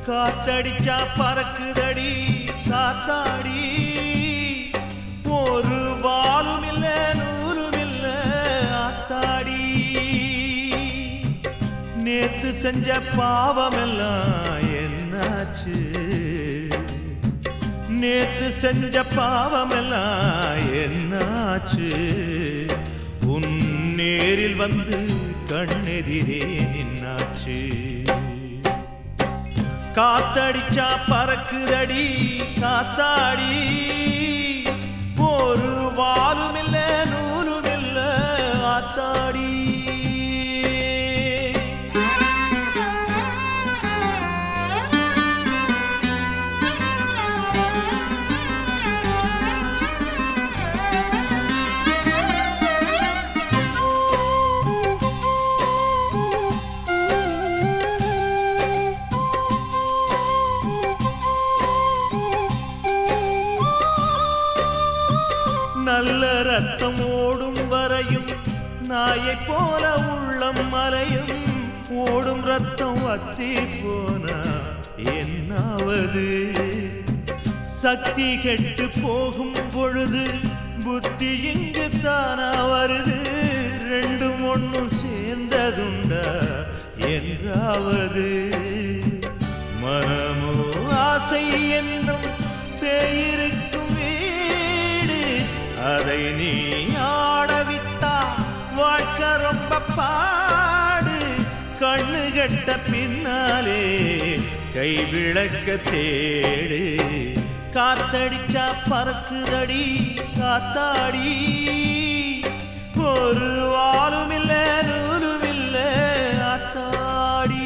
காத்தடிச்சா பறக்குதடி காத்தாடி ஒரு வாலும் இல்ல நூறும் இல்ல ஆத்தாடி நேத்து செஞ்ச பாவமெல்லாம் என்னாச்சு நேத்து செஞ்ச பாவமெல்லாம் என்னாச்சு உன் நேரில் வந்து கண்ணெதிரே நின்னாச்சு காத்தடிச்சா பறக்குதடி காத்தாடி ஒரு வாலும் இல்ல நூலும் இல்ல ஆத்தாடி நல்ல ரத்தம் ஓடும் வரையும் நாயை போல உள்ளம் மலையும் ஓடும் ரத்தம் வத்தி போனா என்னாவது சக்தி கெட்டு போகும் பொழுது புத்தி இங்கு தானா வருது ரெண்டும் ஒண்ணும் சேர்ந்ததுண்டா என்றாவது மனமோ ஆசை என்னும் பேயிருக்கும் வீடு அதை நீ ஆடவிட்டா வாழ்க்கை ரொம்ப பாடு கண்ணு கெட்ட பின்னாலே கை விளக்க தேடு காத்தடிச்சா பறக்குதடி காத்தாடி ஒரு வாலும் இல்ல நூலும் இல்ல ஆத்தாடி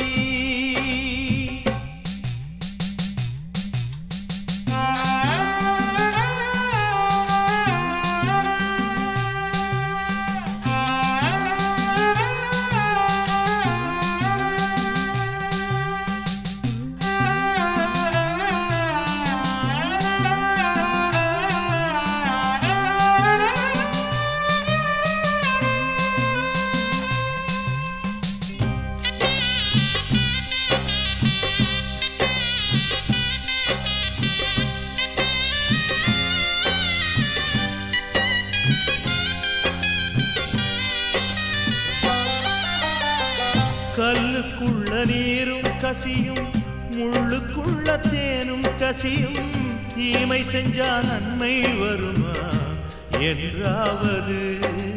கல்லுக்குள்ள நீரும் கசியும் முள்ளுக்குள்ள தேனும் கசியும் தீமை செஞ்சா நன்மை வருமா என்றாவது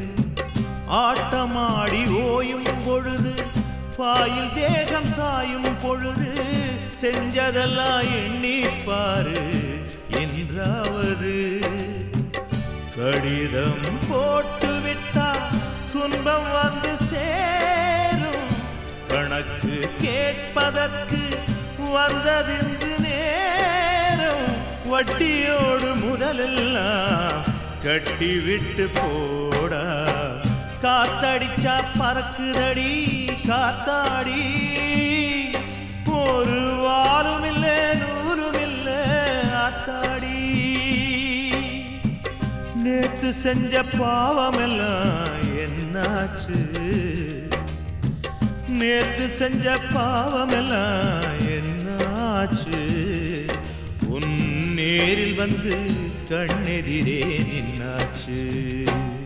ஆட்டமாடி ஓயும் பொழுது பாயில் தேகம் சாயும் பொழுது செஞ்சதெல்லாம் எண்ணிப்பாரு என்றாவது கடிதம் போட்டு விட்டா துன்பம் வந்து சேரும் கணக்கு கேட்பதற்கு வந்ததின்று நேரம் வட்டியோடு முதலெல்லாம் கட்டி விட்டு போடா காத்தடிச்சா பறக்குதடி காத்தாடி ஒரு வாலும் இல்ல நூலும் இல்ல ஆத்தாடி நேத்து செஞ்ச பாவமெல்லாம் என்னாச்சு நேத்து செஞ்ச பாவமெல்லாம் என்னாச்சு உன் நேரில் வந்து கண்ணெதிரே நின்னாச்சு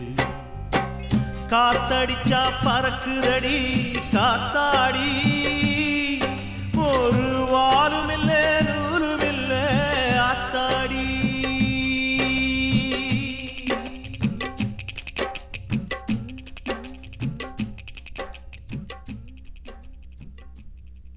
காத்தடிச்சா பறக்குதடி காத்தாடி